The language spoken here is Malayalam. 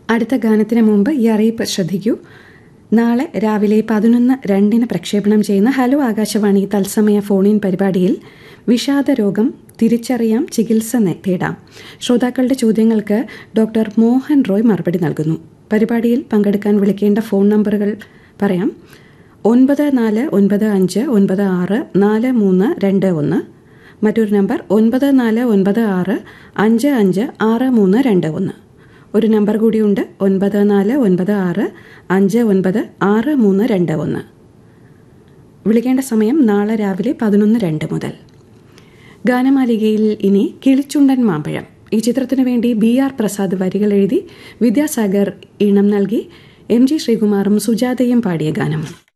അടുത്ത ഗാനത്തിന് മുമ്പ് ഈ അറിയിപ്പ് ശ്രദ്ധിക്കൂ നാളെ രാവിലെ പതിനൊന്ന് രണ്ടിന് പ്രക്ഷേപണം ചെയ്യുന്ന ഹലോ ആകാശവാണി തത്സമയ ഫോണിൻ പരിപാടിയിൽ വിഷാദ രോഗം തിരിച്ചറിയാം ചികിത്സ നേ- തേടാം ശ്രോതാക്കളുടെ ചോദ്യങ്ങൾക്ക് ഡോക്ടർ മോഹൻ റോയ് മറുപടി നൽകുന്നു പരിപാടിയിൽ പങ്കെടുക്കാൻ വിളിക്കേണ്ട ഫോൺ നമ്പറുകൾ പറയാം ഒൻപത് നാല് ഒൻപത് അഞ്ച് ഒൻപത് ആറ് നാല് മൂന്ന് രണ്ട് ഒന്ന് മറ്റൊരു നമ്പർ ഒൻപത് നാല് ഒൻപത് ആറ് അഞ്ച് അഞ്ച് ആറ് മൂന്ന് രണ്ട് ഒന്ന് ഒരു നമ്പർ കൂടിയുണ്ട് ഒൻപത് നാല് ഒൻപത് ആറ് അഞ്ച് ഒൻപത് ആറ് മൂന്ന് രണ്ട് ഒന്ന് വിളിക്കേണ്ട സമയം നാളെ രാവിലെ പതിനൊന്ന് രണ്ട് മുതൽ ഗാനമാലികയിൽ ഇനി കിളിച്ചുണ്ടൻ മാമ്പഴം ഈ ചിത്രത്തിനു വേണ്ടി ബി ആർ പ്രസാദ് വരികൾ എഴുതി വിദ്യാസാഗർ ഈണം നൽകി എം ജി ശ്രീകുമാറും സുജാതയും പാടിയ ഗാനം